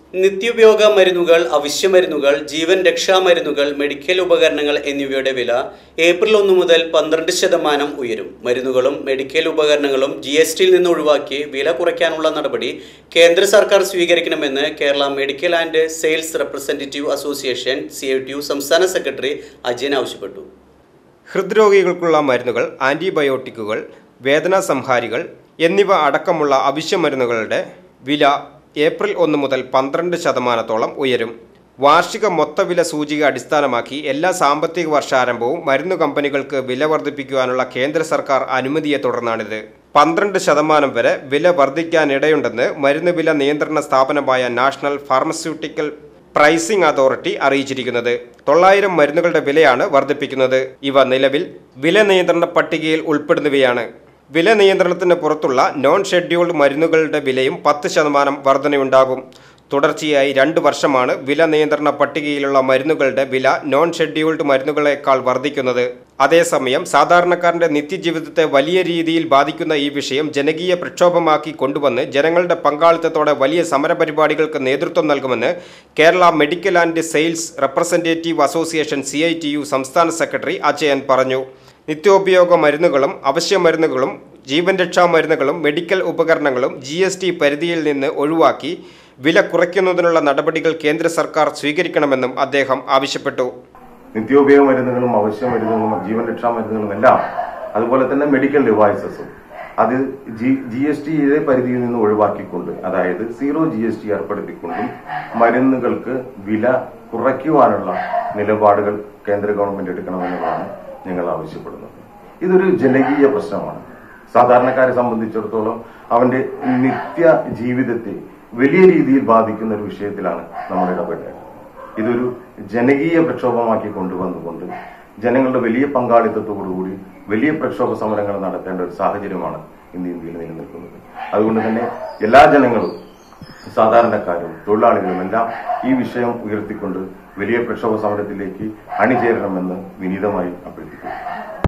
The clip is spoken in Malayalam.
നിത്യോപയോഗ മരുന്നുകൾ അവശ്യമരുന്നുകൾ ജീവൻ രക്ഷാ മരുന്നുകൾ മെഡിക്കൽ ഉപകരണങ്ങൾ എന്നിവയുടെ വില ഏപ്രിൽ ഒന്ന് മുതൽ പന്ത്രണ്ട് ശതമാനം ഉയരും മരുന്നുകളും മെഡിക്കൽ ഉപകരണങ്ങളും ജി എസ് ടിയിൽ നിന്ന് ഒഴിവാക്കി വില കുറയ്ക്കാനുള്ള നടപടി കേന്ദ്ര സർക്കാർ സ്വീകരിക്കണമെന്ന് Kerala medical and sales representative association C I T U സംസ്ഥാന സെക്രട്ടറി അജയൻ ആവശ്യപ്പെട്ടു ഹൃദ്രോഗികൾക്കുള്ള മരുന്നുകൾ ആൻറ്റിബയോട്ടിക്കുകൾ വേദനാ സംഹാരികൾ എന്നിവ അടക്കമുള്ള അവശ്യമരുന്നുകളുടെ വില ഏപ്രിൽ ഒന്ന് മുതൽ പന്ത്രണ്ട് ശതമാനത്തോളം ഉയരും വാർഷിക മൊത്തവില സൂചിക അടിസ്ഥാനമാക്കി എല്ലാ സാമ്പത്തിക വർഷാരംഭവും മരുന്നു കമ്പനികൾക്ക് വില വർദ്ധിപ്പിക്കുവാനുള്ള കേന്ദ്ര സർക്കാർ അനുമതിയെ തുടർന്നാണിത് പന്ത്രണ്ട് ശതമാനം വരെ വില വർദ്ധിക്കാനിടയുണ്ടെന്ന് മരുന്ന് വില നിയന്ത്രണ സ്ഥാപനമായ നാഷണൽ ഫാർമസ്യൂട്ടിക്കൽ പ്രൈസിംഗ് അതോറിറ്റി അറിയിച്ചിരിക്കുന്നത് തൊള്ളായിരം മരുന്നുകളുടെ വിലയാണ് വർദ്ധിപ്പിക്കുന്നത് ഇവ നിലവിൽ വില നിയന്ത്രണ പട്ടികയിൽ ഉൾപ്പെടുന്നവയാണ് വില നിയന്ത്രണത്തിന് പുറത്തുള്ള നോൺ ഷെഡ്യൂൾഡ് മരുന്നുകളുടെ വിലയും പത്ത് ശതമാനം വർധനയുണ്ടാകും തുടർച്ചയായി രണ്ട് വർഷമാണ് വില നിയന്ത്രണ പട്ടികയിലുള്ള മരുന്നുകളുടെ വില നോൺ ഷെഡ്യൂൾഡ് മരുന്നുകളെക്കാൾ വർദ്ധിക്കുന്നത് അതേസമയം സാധാരണക്കാരന്റെ നിത്യജീവിതത്തെ വലിയ രീതിയിൽ ബാധിക്കുന്ന ഈ വിഷയം ജനകീയ പ്രക്ഷോഭമാക്കി കൊണ്ടുവന്ന് ജനങ്ങളുടെ പങ്കാളിത്തത്തോടെ വലിയ സമരപരിപാടികൾക്ക് നേതൃത്വം നൽകുമെന്ന് Kerala medical and sales representative association C സംസ്ഥാന സെക്രട്ടറി അജയൻ പറഞ്ഞു നിത്യോപയോഗ മരുന്നുകളും അവശ്യ മരുന്നുകളും ജീവൻ രക്ഷാ മരുന്നുകളും മെഡിക്കൽ ഉപകരണങ്ങളും ജി എസ് ടി പരിധിയിൽ നിന്ന് ഒഴിവാക്കി വില കുറയ്ക്കുന്നതിനുള്ള നടപടികൾ കേന്ദ്ര സർക്കാർ സ്വീകരിക്കണമെന്നും അദ്ദേഹം ആവശ്യപ്പെട്ടു നിത്യോപയോഗ മരുന്നുകളും അവശ്യ മരുന്നുകളും ജീവൻ രക്ഷാ മരുന്നുകളും എല്ലാം അതുപോലെ തന്നെ മെഡിക്കൽ ഡിവൈസസും അത് ജി ജി എസ് ടി ഇതേ പരിധിയിൽ നിന്ന് ഒഴിവാക്കിക്കൊണ്ട് അതായത് സീറോ ജി എസ് ടി ഏർപ്പെടുത്തിക്കൊണ്ടും മരുന്നുകൾക്ക് വില കുറയ്ക്കുവാനുള്ള നിലപാടുകൾ കേന്ദ്ര ഗവൺമെന്റ് എടുക്കണമെന്നുള്ളതാണ് ഞങ്ങൾ ആവശ്യപ്പെടുന്നത് ഇതൊരു ജനകീയ പ്രശ്നമാണ് സാധാരണക്കാരെ സംബന്ധിച്ചിടത്തോളം അവന്റെ നിത്യ ജീവിതത്തെ വലിയ രീതിയിൽ ബാധിക്കുന്ന ഒരു വിഷയത്തിലാണ് നമ്മൾ ഇടപെടേണ്ടത് ഇതൊരു ജനകീയ പ്രക്ഷോഭമാക്കി കൊണ്ടുവന്നുകൊണ്ട് ജനങ്ങളുടെ വലിയ പങ്കാളിത്തത്തോടുകൂടി വലിയ പ്രക്ഷോഭ സമരങ്ങൾ നടത്തേണ്ട ഒരു സാഹചര്യമാണ് ഇന്ന് ഇന്ത്യയിൽ നിലനിൽക്കുന്നത് അതുകൊണ്ട് തന്നെ എല്ലാ ജനങ്ങളും സാധാരണക്കാരും തൊഴിലാളികളും എല്ലാം ഈ വിഷയം ഉയർത്തിക്കൊണ്ട് വലിയ പ്രക്ഷോഭ സമരത്തിലേക്ക് അണിചേരണമെന്ന് വിനീതമായി അഭ്യർത്ഥിക്കുന്നു